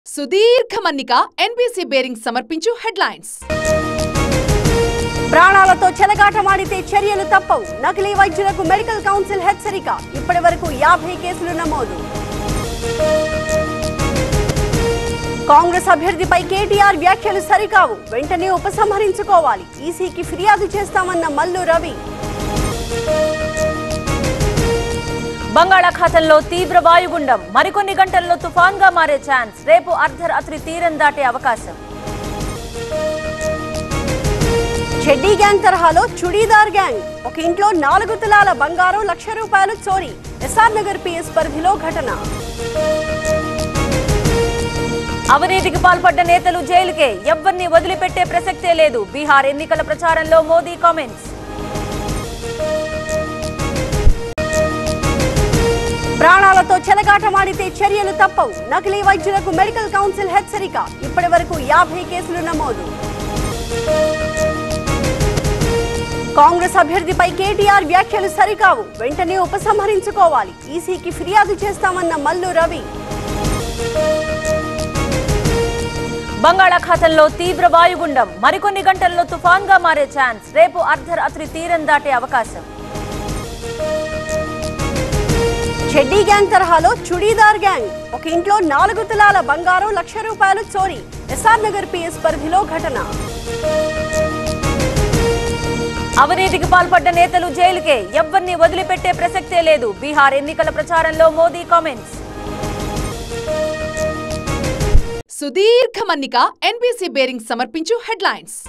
సుదీర్ఘ మన్నిక NBC bearing సమర్పించు హెడ్లైన్స్ ప్రాణాలతో చెలగాటమాడితే చర్యలు తప్పవు నకిలీ వైద్యులకు మెడికల్ కౌన్సిల్ హెచ్చరిక ఇప్పటి వరకు యాభై కేసులు నమోదు కాంగ్రెస్ అభ్యర్థిపై కేటీఆర్ వ్యాఖ్యలు సరికావు వెంటనే ఉపసంహరించుకోవాలి ఈసీకి ఫిర్యాదు చేస్తామన్న మల్లు రవి బంగాళాఖాతంలో తీవ్ర వాయుగుండం మరికొన్ని గంటల్లో తుఫాన్గా మారే ఛాన్స్ రేపు అర్ధరాత్రి తీరం దాటే అవకాశం చెడ్డీ గ్యాంగ్ తరహాలో చుడీదార్ గ్యాంగ్ ఒక ఇంట్లో నాలుగు తులాల బంగారం లక్ష రూపాయలు చోరీ ఎస్ఆర్ నగర్ పిఎస్ పరిధిలో ఘటన అవినీతికి పాల్పడ్డ నేతలు జైలుకే ఎవ్వరిని వదిలిపెట్టే ప్రసక్తే లేదు బీహార్ ఎన్నికల ప్రచారంలో మోదీ కామెంట్స్ ప్రాణాలతో చెలగాటమాడితే చర్యలు తప్పవు నకిలీ వైద్యులకు మెడికల్ కౌన్సిల్ హెచ్చరిక ఇప్పటి వరకు యాభై కేసులు నమోదు కాంగ్రెస్ అభ్యర్థిపై కేటీఆర్ వ్యాఖ్యలు సరికావు వెంటనే ఉపసంహరించుకోవాలి ఈసీకి ఫిర్యాదు చేస్తామన్న మల్లు రవి బంగాళాఖాతంలో తీవ్ర వాయుగుండం మరికొన్ని గంటల్లో తుఫాన్గా మారే ఛాన్స్ రేపు అర్ధరాత్రి తీరం దాటే అవకాశం చెడ్డీ గ్యాంగ్ తరహాలో చుడీదార్ గ్యాంగ్ ఒక ఇంట్లో నాలుగు తులాల బంగారం లక్ష రూపాయలు చోరీ ఎస్ఆర్ నగర్ పిఎస్ పరిధిలో ఘటన అవినీతికి పాల్పడ్డ నేతలు జైలుకే ఎవ్వరిని వదిలిపెట్టే ప్రసక్తే లేదు బీహార్ ఎన్నికల ప్రచారంలో మోదీ కామెంట్స్ సుదీర్ఘ మన్నిక ఎన్బీసీ బేరింగ్ సమర్పించు హెడ్లైన్స్